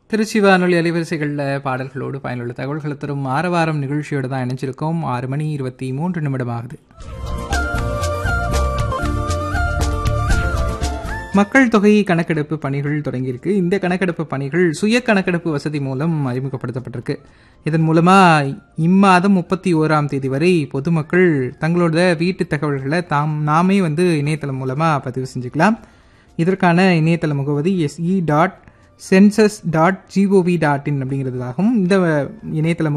திருச்சி வானொலி அலைவரிசைகளில் பாடல்களோடு பயனுள்ள தகவல்களை தரும் ஆரவாரம் நிகழ்ச்சியோடு தான் இணைஞ்சிருக்கோம் ஆறு மணி இருபத்தி மூன்று நிமிடம் ஆகுது மக்கள் தொகை கணக்கெடுப்பு பணிகள் தொடங்கியிருக்கு இந்த கணக்கெடுப்பு பணிகள் சுய கணக்கெடுப்பு வசதி மூலம் அறிமுகப்படுத்தப்பட்டிருக்கு இதன் மூலமாக இம்மாதம் முப்பத்தி ஓராம் தேதி வரை பொதுமக்கள் தங்களோட வீட்டு தகவல்களை தாம் நாமே வந்து இணையதளம் மூலமாக பதிவு செஞ்சுக்கலாம் இதற்கான இணையதள முகவரி SE dot census dot GOV dot in அப்படிங்கிறதாகும் இந்த இணையதள